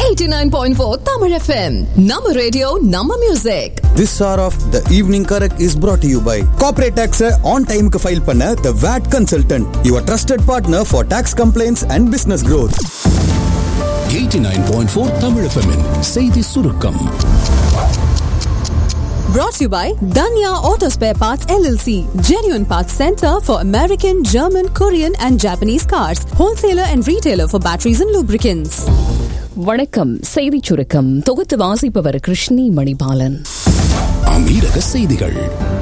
89.4 Tamil FM. Nama radio, Nama music. This hour of the evening correct is brought to you by corporate tax on time க்கு file பண்ண the VAT consultant your trusted partner for tax complaints and business growth 89.4 Tamil FM -இன் செய்தி சுருக்கம் Brought to you by Danya Auto Spare Parts LLC. Genuine Parts Center for American, German, Korean and Japanese cars. Wholesaler and retailer for batteries and lubricants. வணக்கம் செய்திச் சுருக்கம் தொகுத்து வாசிப்பவர் கிருஷ்ணி மணிபாலன் அமீரக செய்திகள்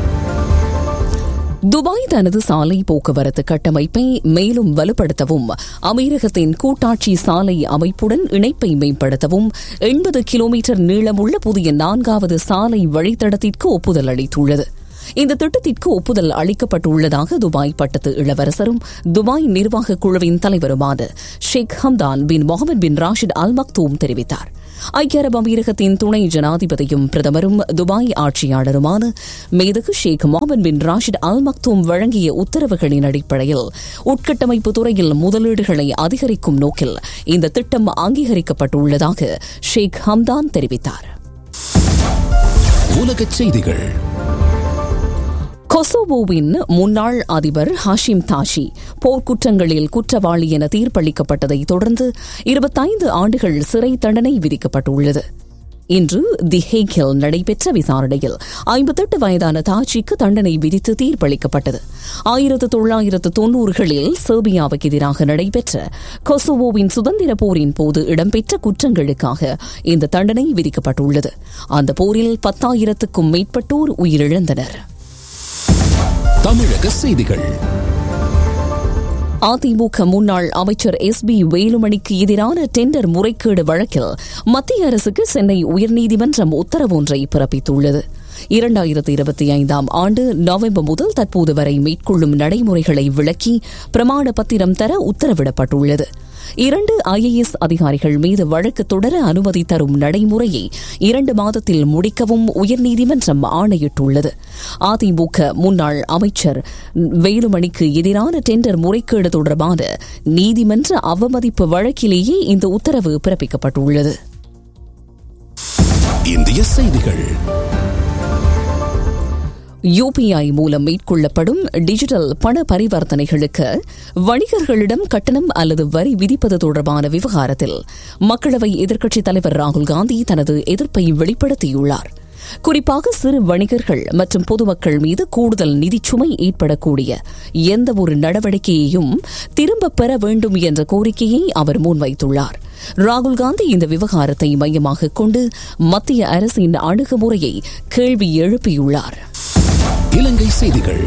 துபாய் தனது சாலை போக்குவரத்து கட்டமைப்பை மேலும் வலுப்படுத்தவும் அமீரகத்தின் கூட்டாட்சி சாலை அமைப்புடன் இணைப்பை மேம்படுத்தவும் எண்பது கிலோமீட்டர் நீளமுள்ள புதிய நான்காவது சாலை வழித்தடத்திற்கு ஒப்புதல் அளித்துள்ளது இந்த திட்டத்திற்கு ஒப்புதல் அளிக்கப்பட்டுள்ளதாக துபாய் பட்டத்து இளவரசரும் துபாய் நிர்வாக குழுவின் தலைவருமான ஷேக் ஹம்தான் பின் முகமது பின் ராஷித் அல் மக்தூம் தெரிவித்தார் ஐக்கிய அரபு அமீரகத்தின் துணை ஜனாதிபதியும் பிரதமரும் துபாய் ஆட்சியாளருமான மேதகு ஷேக் முகமது பின் ராஷித் அல் மக்தூம் வழங்கிய உத்தரவுகளின் அடிப்படையில் உட்கட்டமைப்பு துறையில் முதலீடுகளை அதிகரிக்கும் நோக்கில் இந்த திட்டம் அங்கீகரிக்கப்பட்டுள்ளதாக ஷேக் ஹம்தான் தெரிவித்தார் உலகச் செய்திகள் கொசோவோவின் முன்னாள் அதிபர் ஹாஷிம் தாஷி போர்க்குற்றங்களில் குற்றவாளி என தீர்ப்பளிக்கப்பட்டதை தொடர்ந்து இருபத்தைந்து ஆண்டுகள் சிறை தண்டனை விதிக்கப்பட்டுள்ளது இன்று தி ஹேக்கில் நடைபெற்ற விசாரணையில் ஐம்பத்தெட்டு வயதான தாச்சிக்கு தண்டனை விதித்து தீர்ப்பளிக்கப்பட்டது ஆயிரத்து தொள்ளாயிரத்து தொன்னூறுகளில் செர்பியாவுக்கு எதிராக நடைபெற்ற கொசோவோவின் சுதந்திர போரின் போது இடம்பெற்ற குற்றங்களுக்காக இந்த தண்டனை விதிக்கப்பட்டுள்ளது அந்த போரில் பத்தாயிரத்துக்கும் மேற்பட்டோர் உயிரிழந்தனர் தமிழக செய்திகள் அதிமுக முன்னாள் அமைச்சர் எஸ் பி வேலுமணிக்கு எதிரான டெண்டர் முறைகேடு வழக்கில் மத்திய அரசுக்கு சென்னை உயர்நீதிமன்றம் உத்தரவு ஒன்றை பிறப்பித்துள்ளது இரண்டாயிரத்து இருபத்தி ஐந்தாம் ஆண்டு நவம்பர் முதல் தற்போது வரை மேற்கொள்ளும் நடைமுறைகளை விளக்கி பிரமாண பத்திரம் தர உத்தரவிடப்பட்டுள்ளது இரண்டு ஐஏஎஸ் அதிகாரிகள் மீது வழக்கு தொடர அனுமதி தரும் நடைமுறையை இரண்டு மாதத்தில் முடிக்கவும் உயர்நீதிமன்றம் ஆணையிட்டுள்ளது அதிமுக முன்னாள் அமைச்சர் வேலுமணிக்கு எதிரான டெண்டர் முறைகேடு தொடர்பான நீதிமன்ற அவமதிப்பு வழக்கிலேயே இந்த உத்தரவு பிறப்பிக்கப்பட்டுள்ளது இந்திய செய்திகள் யுபிஐ மூலம் மேற்கொள்ளப்படும் டிஜிட்டல் பண பரிவர்த்தனைகளுக்கு வணிகர்களிடம் கட்டணம் அல்லது வரி விதிப்பது தொடர்பான விவகாரத்தில் மக்களவை எதிர்க்கட்சித் தலைவர் ராகுல் காந்தி தனது எதிர்ப்பை வெளிப்படுத்தியுள்ளார் குறிப்பாக சிறு வணிகர்கள் மற்றும் பொதுமக்கள் மீது கூடுதல் நிதிச்சுமை ஏற்படக்கூடிய எந்த ஒரு நடவடிக்கையையும் திரும்பப் பெற வேண்டும் என்ற கோரிக்கையை அவர் முன்வைத்துள்ளார் ராகுல் காந்தி இந்த விவகாரத்தை மையமாக கொண்டு மத்திய அரசின் அணுகுமுறையை கேள்வி எழுப்பியுள்ளார் இலங்கை செய்திகள்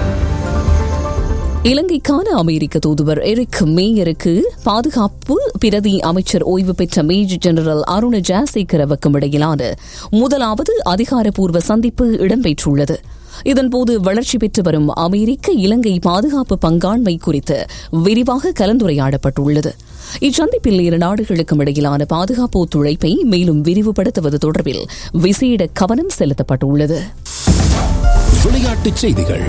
இலங்கைக்கான அமெரிக்க தூதுவர் எரிக் மேயருக்கு பாதுகாப்பு பிரதி அமைச்சர் ஓய்வு பெற்ற மேஜர் ஜெனரல் அருண ஜாசேகரவுக்கும் இடையிலான முதலாவது அதிகாரப்பூர்வ சந்திப்பு இடம்பெற்றுள்ளது இதன்போது வளர்ச்சி பெற்று வரும் அமெரிக்க இலங்கை பாதுகாப்பு பங்காண்மை குறித்து விரிவாக கலந்துரையாடப்பட்டுள்ளது இச்சந்திப்பில் இரு நாடுகளுக்கும் இடையிலான பாதுகாப்பு ஒத்துழைப்பை மேலும் விரிவுபடுத்துவது தொடர்பில் விசேட கவனம் செலுத்தப்பட்டுள்ளது விளையாட்டுச் செய்திகள்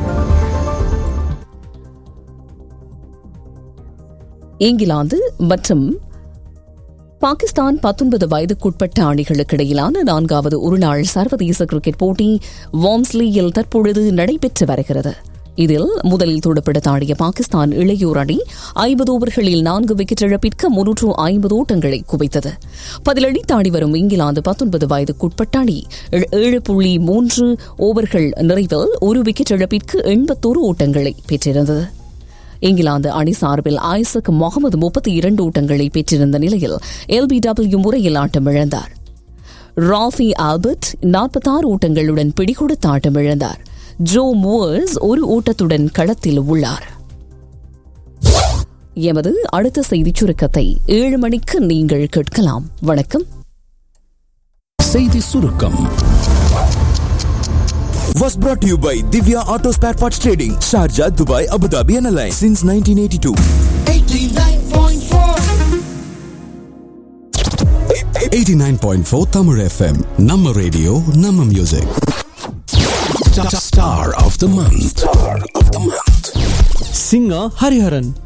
இங்கிலாந்து மற்றும் பாகிஸ்தான் பத்தொன்பது வயதுக்குட்பட்ட அணிகளுக்கு இடையிலான நான்காவது ஒருநாள் சர்வதேச கிரிக்கெட் போட்டி வாம்ஸ்லியில் தற்பொழுது நடைபெற்று வருகிறது இதில் முதலில் துடுப்பிடத் ஆடிய பாகிஸ்தான் இளையோர் அணி ஐம்பது ஓவர்களில் நான்கு விக்கெட் இழப்பிற்கு முன்னூற்று ஐம்பது ஓட்டங்களை குவித்தது பதிலடி தாடி வரும் இங்கிலாந்து பத்தொன்பது வயதுக்குட்பட்ட அணி ஏழு புள்ளி மூன்று ஓவர்கள் நிறைவில் ஒரு விக்கெட் இழப்பிற்கு எண்பத்தோரு ஓட்டங்களை பெற்றிருந்தது இங்கிலாந்து அணி சார்பில் ஐசக் முகமது முப்பத்தி இரண்டு ஓட்டங்களை பெற்றிருந்த நிலையில் எல்பிடபிள்யூ முறையில் ஆட்டம் இழந்தார் ராஃபி ஆல்பர்ட் நாற்பத்தாறு ஓட்டங்களுடன் பிடிகொடுத்து ஆட்டம் இழந்தார் ஜோ மூவர்ஸ் ஒரு ஓட்டத்துடன் களத்தில் உள்ளார் எமது அடுத்த செய்திச் சுருக்கத்தை ஏழு மணிக்கு நீங்கள் கேட்கலாம் வணக்கம் செய்தி சுருக்கம் was brought to you by Divya Auto Spare Parts Trading Sharjah Dubai Abu Dhabi and Alliance since 1982 89.4 Tamil FM நம்ம ரேடியோ நம்ம music Star of the month. Star of the month. singer Hariharan.